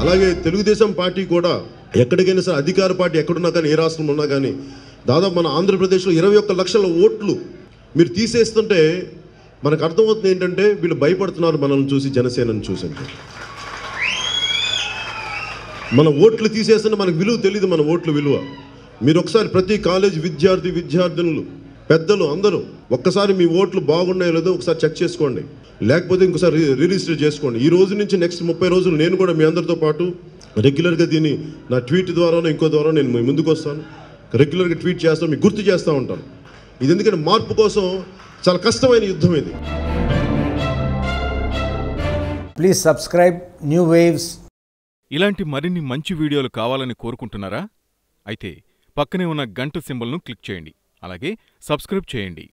అలాగే తెలుగుదేశం పార్టీ కూడా ఎక్కడికైనా సరే అధికార పార్టీ ఎక్కడున్నా కానీ ఏ రాష్ట్రం ఉన్నా కానీ దాదాపు మన ఆంధ్రప్రదేశ్లో ఇరవై ఒక్క లక్షల ఓట్లు మీరు తీసేస్తుంటే మనకు అర్థమవుతుంది ఏంటంటే వీళ్ళు భయపడుతున్నారు మనల్ని చూసి జనసేనని చూసి అంటే మన ఓట్లు తీసేస్తుంటే మనకు విలువ తెలియదు మన ఓట్ల విలువ మీరు ఒకసారి ప్రతి కాలేజ్ విద్యార్థి విద్యార్థినులు పెద్దలు అందరూ ఒక్కసారి మీ ఓట్లు బాగున్నాయో లేదో ఒకసారి చెక్ చేసుకోండి లేకపోతే ఇంకోసారి రీ- రిజిస్టర్ చేసుకోండి ఈ రోజు నుంచి నెక్స్ట్ ముప్పై రోజులు నేను కూడా మీ అందరితో పాటు రెగ్యులర్గా దీన్ని నా ట్వీట్ ద్వారానో ఇంకో ద్వారా నేను మీ ముందుకు వస్తాను రెగ్యులర్గా ట్వీట్ చేస్తాను మీకు గుర్తు చేస్తూ ఉంటాను ఇది ఎందుకంటే మార్పు కోసం చాలా కష్టమైన యుద్ధం ఇది Please subscribe New Waves ఇలాంటి మరిన్ని మంచి వీడియోలు కావాలని కోరుకుంటున్నారా అయితే పక్కనే ఉన్న గంట సింబల్ను క్లిక్ చేయండి అలాగే సబ్స్క్రైబ్ చేయండి